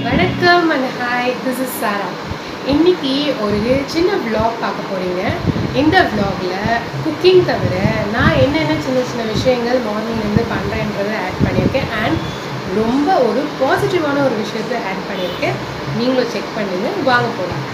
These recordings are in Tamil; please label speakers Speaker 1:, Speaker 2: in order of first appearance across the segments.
Speaker 1: வணக்கம் and hi this is Sara இன்னைக்கு ஒரு சின்ன vlog பார்க்க போறீங்க இந்த vlogல குக்கிங் தவிர நான் என்னென்ன சின்ன சின்ன விஷயங்கள் மார்னிங்லேருந்து பண்ணுறேன்றதை ஆட் பண்ணியிருக்கேன் அண்ட் ரொம்ப ஒரு பாசிட்டிவான ஒரு விஷயத்தை ஆட் பண்ணியிருக்கேன் நீங்களும் செக் பண்ணுங்க வாங்க போகலாம்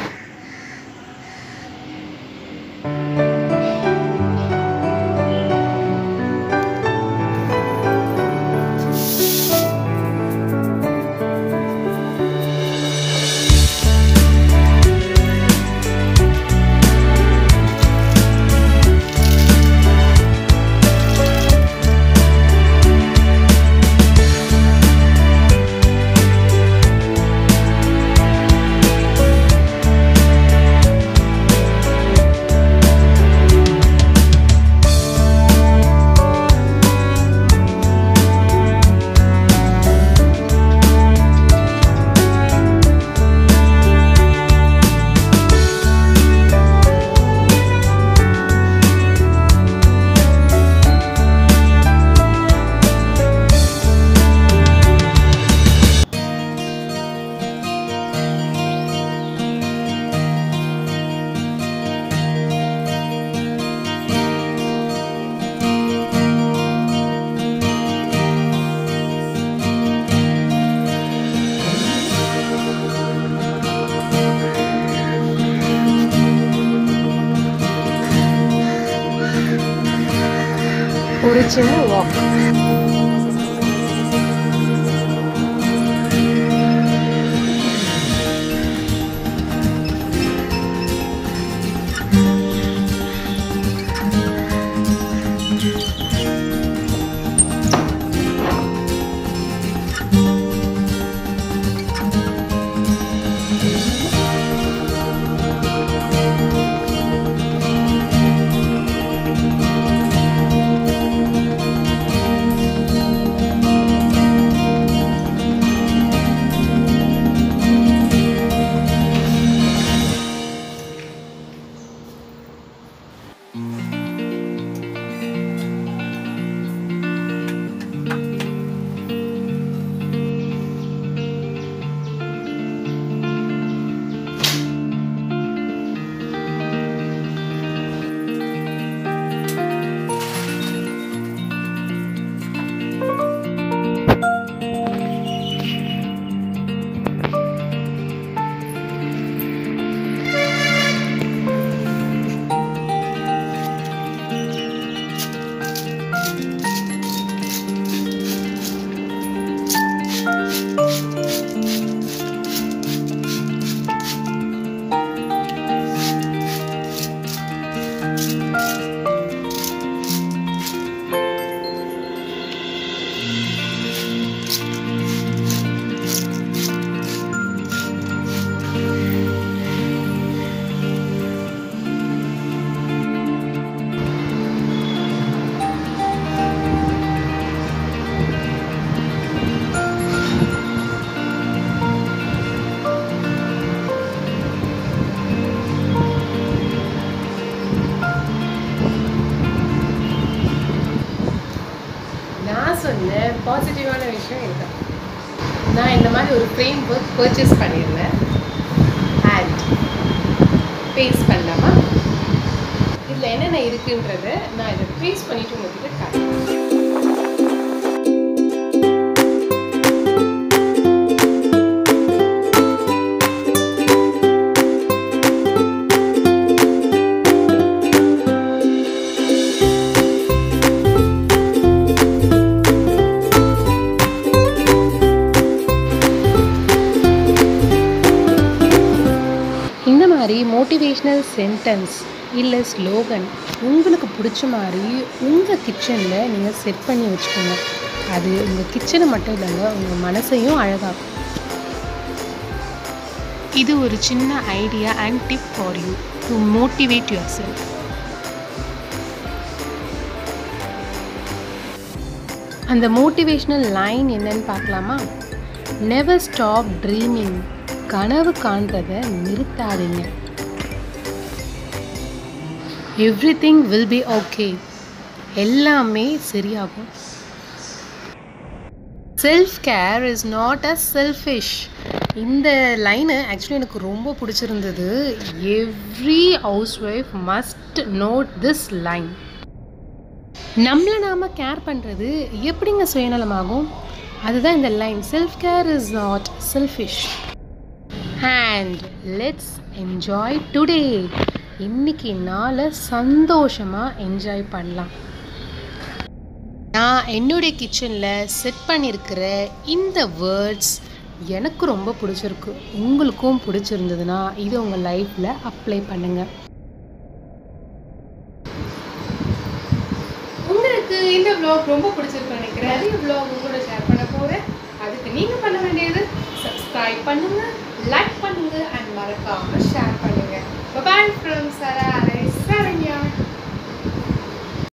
Speaker 1: ஒரு சின்ன வாக் நான் சொன்ன பாசிட்டிவான விஷயம் இதுதான் நான் இந்த மாதிரி ஒரு ஃப்ரேம் ஒர்க் பர்ச்சேஸ் பண்ணியிருந்தேன் அண்ட் பேஸ்ட் பண்ணலாமா இதில் என்னென்ன இருக்குன்றத நான் இதை பேஸ்ட் பண்ணிட்டு உங்ககிட்ட காட்டுறேன் இந்த மாதிரி மோட்டிவேஷ்னல் சென்டென்ஸ் இல்லை ஸ்லோகன் உங்களுக்கு பிடிச்ச மாதிரி உங்கள் கிச்சனில் நீங்கள் செட் பண்ணி வச்சுக்கோங்க அது உங்கள் கிச்சனை மட்டும் இல்லைங்க உங்கள் மனசையும் அழகாக்கும் இது ஒரு சின்ன idea and tip for you to motivate your self அந்த மோட்டிவேஷ்னல் லைன் என்னன்னு பார்க்கலாமா நெவர் ஸ்டாப் ட்ரீமிங் கனவு காண்றத நிறுத்தாதீங்க every thing will be okay எல்லாமே சரியாகும் self care is not a selfish இந்த லைனு ஆக்சுவலி எனக்கு ரொம்ப பிடிச்சிருந்தது every house wife must note this line நம்மளை நாம் கேர் பண்ணுறது எப்படிங்க சுயநலமாகும் அதுதான் இந்த line self care is not selfish and let's enjoy today இன்னைக்கு நாளை சந்தோஷமாக என்ஜாய் பண்ணலாம் நான் என்னுடைய கிச்சனில் செட் பண்ணியிருக்கிற இந்த வேர்ட்ஸ் எனக்கு ரொம்ப பிடிச்சிருக்கு உங்களுக்கும் பிடிச்சிருந்ததுன்னா இது உங்கள் லைஃப்பில் அப்ளை பண்ணுங்கள் உங்களுக்கு இந்த vlog ரொம்ப பிடிச்சிருக்கு நினைக்கிறேன் நிறைய vlog உங்களோட ஷேர் பண்ண போகிறேன் அதுக்கு நீங்கள் பண்ண வேண்டியது சப்ஸ்கிரைப் பண்ணுங்க லைக் பண்ணுங்க அண்ட் மறக்காம ஷேர் பண்ணுங்க பாய் ஃப்ரம் சரா சரண்யா